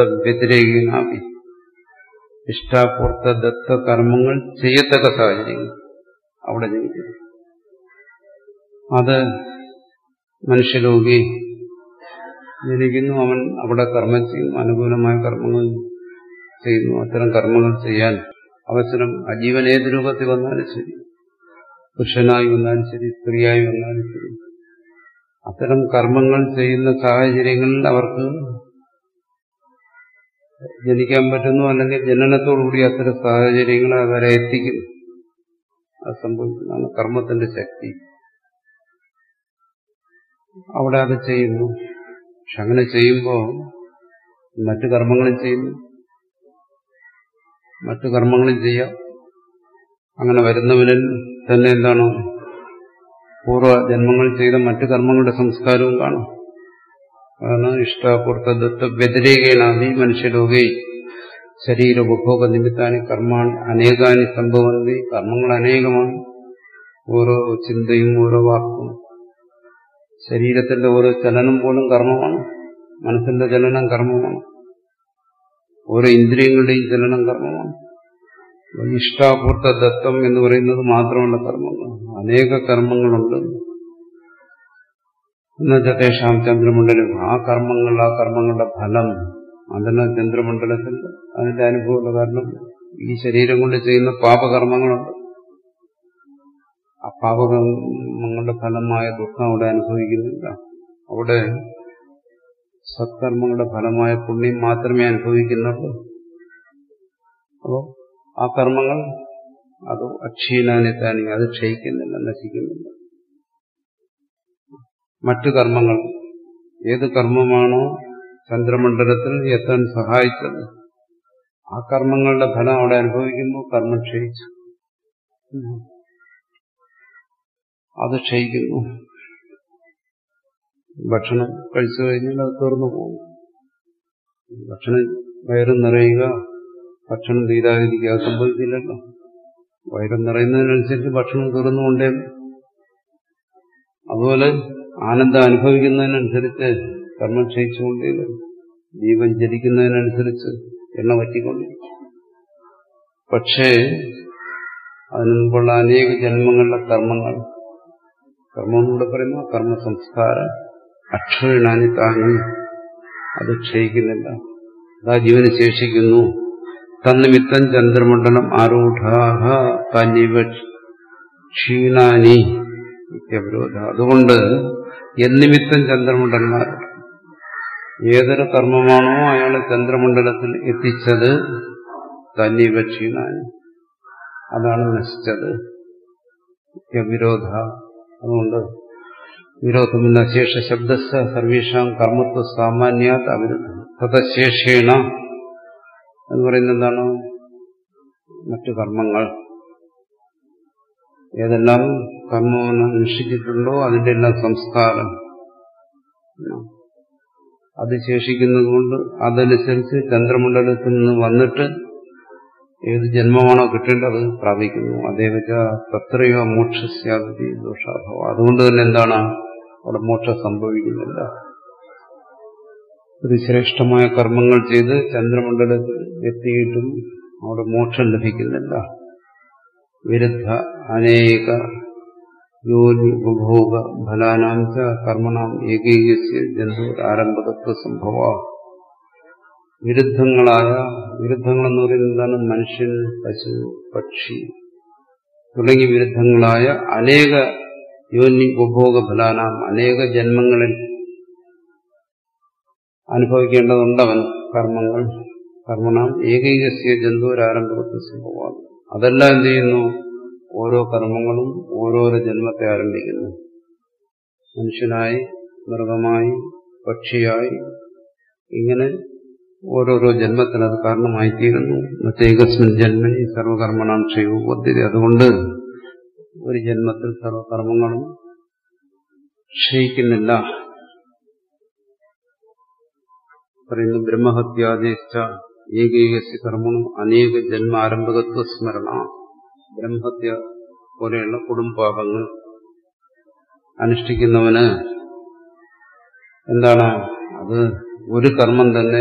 വ്യതിരേകനാവി ഇഷ്ടാപൂർത്ത ദത്ത കർമ്മങ്ങൾ ചെയ്യത്തക്ക സാഹചര്യങ്ങൾ അവിടെ ജനിക്കുന്നു അത് മനുഷ്യലോകി ജനിക്കുന്നു അവൻ അവിടെ കർമ്മം ചെയ്യുന്നു അനുകൂലമായ കർമ്മങ്ങൾ ചെയ്യുന്നു അത്തരം കർമ്മങ്ങൾ ചെയ്യാൻ അവസരം അജീവൻ ഏത് രൂപത്തിൽ വന്നാലും ശരി പുരുഷനായി വന്നാലും ശരി സ്ത്രീയായി വന്നാലും ശരി അത്തരം കർമ്മങ്ങൾ ചെയ്യുന്ന സാഹചര്യങ്ങളിൽ അവർക്ക് ജനിക്കാൻ പറ്റുന്നു അല്ലെങ്കിൽ ജനനത്തോടുകൂടി അത്തരം സാഹചര്യങ്ങൾ അവരെ എത്തിക്കുന്നു അത് സംഭവിക്കുന്നതാണ് കർമ്മത്തിന്റെ ശക്തി അവിടെ അത് ചെയ്യുന്നു പക്ഷെ അങ്ങനെ ചെയ്യുമ്പോൾ മറ്റു കർമ്മങ്ങളും ചെയ്യുന്നു മറ്റു കർമ്മങ്ങളും ചെയ്യാം അങ്ങനെ വരുന്നവനിൽ തന്നെ എന്താണ് പൂർവ്വ ജന്മങ്ങൾ ചെയ്ത മറ്റു കർമ്മങ്ങളുടെ സംസ്കാരവും കാണും അതാണ് ഇഷ്ടാപൂർത്ത ദത്ത വ്യതിരേകേണാമി മനുഷ്യലോകെ ശരീര ഉപഭോഗ നിമിത്താനി കർമാണി അനേകാനി സംഭവന്തി കർമ്മങ്ങൾ അനേകമാണ് ഓരോ ചിന്തയും ഓരോ വാക്കും ശരീരത്തിന്റെ ഓരോ ചലനം പോലും കർമ്മമാണ് മനസ്സിന്റെ ചലനം കർമ്മമാണ് ഓരോ ഇന്ദ്രിയങ്ങളുടെയും ചലനം കർമ്മമാണ് ഇഷ്ടാപൂർത്ത ദത്തം എന്ന് പറയുന്നത് മാത്രമല്ല കർമ്മങ്ങൾ അനേക കർമ്മങ്ങളുണ്ട് എന്നുവെച്ചാൽ തേഷാം ചന്ദ്രമണ്ഡലം ആ കർമ്മങ്ങൾ ആ കർമ്മങ്ങളുടെ ഫലം അതിന് ചന്ദ്രമണ്ഡലത്തിൽ അതിന്റെ അനുഭവമുള്ള കാരണം ഈ ശരീരം കൊണ്ട് ചെയ്യുന്ന പാപകർമ്മങ്ങളുണ്ട് ആ പാപകർമ്മങ്ങളുടെ ഫലമായ ദുഃഖം അവിടെ അനുഭവിക്കുന്നില്ല അവിടെ സത്കർമ്മങ്ങളുടെ ഫലമായ പുണ്യം മാത്രമേ അനുഭവിക്കുന്നുള്ളൂ അപ്പോൾ ആ കർമ്മങ്ങൾ അത് അക്ഷീണാനിത്താനി അത് ക്ഷയിക്കുന്നില്ല നശിക്കുന്നില്ല മറ്റു കർമ്മങ്ങൾ ഏത് കർമ്മമാണോ ചന്ദ്രമണ്ഡലത്തിൽ എത്താൻ സഹായിച്ചത് ആ കർമ്മങ്ങളുടെ ഫലം അവിടെ അനുഭവിക്കുന്നു കർമ്മം ക്ഷയിച്ചു അത് ക്ഷയിക്കുന്നു ഭക്ഷണം കഴിച്ചു കഴിഞ്ഞാൽ അത് തീർന്നു പോകും ഭക്ഷണം വയറ് നിറയുക ഭക്ഷണം തീരാതിരിക്കുക അത് സംഭവിക്കില്ലല്ലോ വയറ് നിറയുന്നതിനനുസരിച്ച് ഭക്ഷണം തീർന്നുകൊണ്ടേ അതുപോലെ ആനന്ദം അനുഭവിക്കുന്നതിനനുസരിച്ച് കർമ്മം ക്ഷയിച്ചുകൊണ്ടേ വരും ജീവൻ ജനിക്കുന്നതിനനുസരിച്ച് എണ്ണ പറ്റിക്കൊണ്ടിരിക്കും പക്ഷേ അതിനു മുമ്പുള്ള അനേക ജന്മങ്ങളിലെ കർമ്മങ്ങൾ കർമ്മം എന്നിവിടെ പറയുന്ന കർമ്മ സംസ്കാരം അക്ഷീണാനി താങ്ങി അത് ക്ഷയിക്കുന്നില്ല അതാ ജീവന് ശേഷിക്കുന്നു തന്നിമിത്തം ചന്ദ്രമണ്ഡലം ആരൂഢാഹ തന്നിവ ക്ഷീണാനി നിത്യവിരോധ അതുകൊണ്ട് എന്നിമിത്തം ചന്ദ്രമണ്ഡലന്മാർ ഏതൊരു കർമ്മമാണോ അയാളെ ചന്ദ്രമണ്ഡലത്തിൽ എത്തിച്ചത് തന്നിവ ക്ഷീണാനി അതാണ് നശിച്ചത് നിത്യവിരോധ അതുകൊണ്ട് വിരോധമില്ല ശേഷ ശബ്ദസ സർവേഷാം കർമ്മത്വ സാമാന്യാത് അവിരുദ്ധം തഥശേഷേണ എന്ന് പറയുന്നത് എന്താണ് മറ്റു കർമ്മങ്ങൾ ഏതെല്ലാം കർമ്മമെന്ന് നിശ്ചയിച്ചിട്ടുണ്ടോ അതിന്റെ എല്ലാം സംസ്കാരം അത് ശേഷിക്കുന്നത് കൊണ്ട് അതനുസരിച്ച് ചന്ദ്രമണ്ഡലത്തിൽ നിന്ന് വന്നിട്ട് ഏത് ജന്മമാണോ കിട്ടേണ്ടത് പ്രാപിക്കുന്നു അതേവച്ച തത്രയോ മോക്ഷസ്യാതി ദോഷാഭാവം അതുകൊണ്ട് തന്നെ എന്താണ് അവിടെ മോക്ഷം സംഭവിക്കുന്നില്ല ഒരു ശ്രേഷ്ഠമായ കർമ്മങ്ങൾ ചെയ്ത് ചന്ദ്രമണ്ഡലത്തിൽ എത്തിയിട്ടും അവിടെ മോക്ഷം ലഭിക്കുന്നില്ല വിരുദ്ധ അനേക യോനി ഉപഭോഗ ഫലാനാം ച കർമ്മണാം ഏകീകസ്യ ജന്തു ആരംഭകത്വ സംഭവ വിരുദ്ധങ്ങളായ വിരുദ്ധങ്ങളെന്ന് പറയുന്നത് എന്താണ് മനുഷ്യൻ പശു പക്ഷി തുടങ്ങി വിരുദ്ധങ്ങളായ അനേക യോനി ഉപഭോഗ ഫലാനാം അനേക ജന്മങ്ങളിൽ അനുഭവിക്കേണ്ടതുണ്ടവൻ കർമ്മങ്ങൾ കർമ്മണാം ഏകൈകസ്യ ജന്തുരാരംഭത്തെ സംഭവമാണ് അതെല്ലാം എന്ത് ചെയ്യുന്നു ഓരോ കർമ്മങ്ങളും ഓരോരോ ജന്മത്തെ ആരംഭിക്കുന്നു മനുഷ്യനായി മൃഗമായി പക്ഷിയായി ഇങ്ങനെ ഓരോരോ ജന്മത്തിന് അത് കാരണമായി തീരുന്നു മറ്റേകസ്മിൻ ജന്മനി സർവകർമ്മണാം ക്ഷയോപദ്ധ്യത അതുകൊണ്ട് ഒരു ജന്മത്തിൽ സർവകർമ്മങ്ങളും ക്ഷയിക്കുന്നില്ല പറയുന്നു ബ്രഹ്മഹത്യാദേശ ഏകൈകസ്യ കർമ്മണം അനേക ജന്മ ആരംഭകത്വ സ്മരണ ബ്രഹ്മഹത്യ പോലെയുള്ള കുടുംബാപങ്ങൾ അനുഷ്ഠിക്കുന്നവന് എന്താണ് അത് ഒരു കർമ്മം തന്നെ